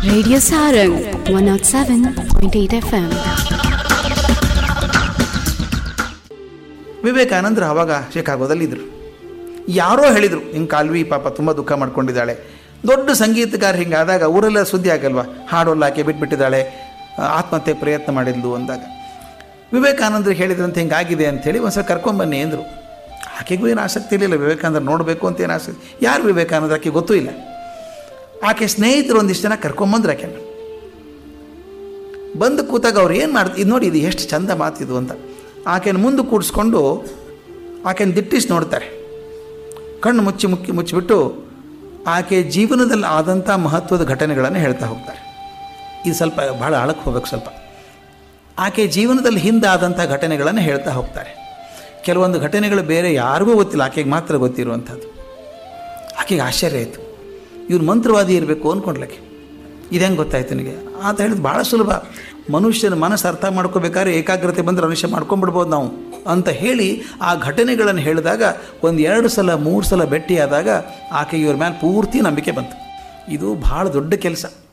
Radio Sarang 107.8 FM. ವಿವೇಕಾನಂದರು ಆವಾಗ ಶಿಕಾಗೋದಲ್ಲಿದ್ದರು ಯಾರೋ ಹೇಳಿದರು ಹಿಂಗೆ ಕಾಲ್ವಿ ಪಾಪ ತುಂಬ ದುಃಖ ಮಾಡ್ಕೊಂಡಿದ್ದಾಳೆ ದೊಡ್ಡ ಸಂಗೀತಗಾರ ಹಿಂಗಾದಾಗ ಊರೆಲ್ಲ ಸುದ್ದಿ ಆಗಲ್ವಾ ಹಾಡೋಲ್ಲ ಆಕೆ ಬಿಟ್ಬಿಟ್ಟಿದ್ದಾಳೆ ಆ, ಆತ್ಮಹತ್ಯೆ ಪ್ರಯತ್ನ ಮಾಡಿದ್ಲು ಅಂದಾಗ ವಿವೇಕಾನಂದರು ಹೇಳಿದ್ರಂತೆ ಹಿಂಗಾಗಿದೆ ಅಂಥೇಳಿ ಒಂದ್ಸಲ ಕರ್ಕೊಂಬನ್ನಿ ಅಂದರು ಆಕೆಗೂ ಏನು ಆಸಕ್ತಿ ಇರಲಿಲ್ಲ ವಿವೇಕಾನಂದರು ನೋಡಬೇಕು ಅಂತ ಏನು ಆಸಕ್ತಿ ಯಾರು ವಿವೇಕಾನಂದ್ರ ಆಕೆ ಗೊತ್ತೂ ಇಲ್ಲ ಆಕೆ ಸ್ನೇಹಿತರು ಒಂದಿಷ್ಟು ಜನ ಕರ್ಕೊಂಬಂದ್ರು ಆಕೆನ ಬಂದು ಕೂತಾಗ ಅವ್ರು ಏನು ಮಾಡ್ದು ಇದು ನೋಡಿ ಇದು ಎಷ್ಟು ಚಂದ ಮಾತಿದು ಅಂತ ಆಕೆನ ಮುಂದೆ ಕೂಡಿಸ್ಕೊಂಡು ಆಕೆನ ದಿಟ್ಟಿಸಿ ನೋಡ್ತಾರೆ ಕಣ್ಣು ಮುಚ್ಚಿ ಮುಕ್ಕಿ ಮುಚ್ಚಿಬಿಟ್ಟು ಆಕೆ ಜೀವನದಲ್ಲಿ ಆದಂಥ ಮಹತ್ವದ ಘಟನೆಗಳನ್ನು ಹೇಳ್ತಾ ಹೋಗ್ತಾರೆ ಇದು ಸ್ವಲ್ಪ ಭಾಳ ಆಳಕ್ಕೆ ಹೋಗ್ಬೇಕು ಸ್ವಲ್ಪ ಆಕೆ ಜೀವನದಲ್ಲಿ ಹಿಂದೆ ಆದಂಥ ಘಟನೆಗಳನ್ನು ಹೇಳ್ತಾ ಹೋಗ್ತಾರೆ ಕೆಲವೊಂದು ಘಟನೆಗಳು ಬೇರೆ ಯಾರಿಗೂ ಗೊತ್ತಿಲ್ಲ ಆಕೆಗೆ ಮಾತ್ರ ಗೊತ್ತಿರುವಂಥದ್ದು ಆಕೆಗೆ ಆಶ್ಚರ್ಯ ಆಯಿತು ಇವ್ರು ಮಂತ್ರವಾದಿ ಇರಬೇಕು ಅಂದ್ಕೊಂಡ್ಲಕ್ಕೆ ಇದು ಹೆಂಗೆ ಗೊತ್ತಾಯ್ತು ನನಗೆ ಅಂತ ಹೇಳಿದ್ದು ಭಾಳ ಸುಲಭ ಮನುಷ್ಯನ ಮನಸ್ಸು ಅರ್ಥ ಮಾಡ್ಕೋಬೇಕಾದ್ರೆ ಏಕಾಗ್ರತೆ ಬಂದರೆ ಅನುಷ್ಯ ಮಾಡ್ಕೊಂಡ್ಬಿಡ್ಬೋದು ನಾವು ಅಂತ ಹೇಳಿ ಆ ಘಟನೆಗಳನ್ನು ಹೇಳಿದಾಗ ಒಂದು ಎರಡು ಸಲ ಮೂರು ಸಲ ಭೇಟಿಯಾದಾಗ ಆಕೆಗೆ ಇವ್ರ ಮೇಲೆ ಪೂರ್ತಿ ನಂಬಿಕೆ ಬಂತು ಇದು ಭಾಳ ದೊಡ್ಡ ಕೆಲಸ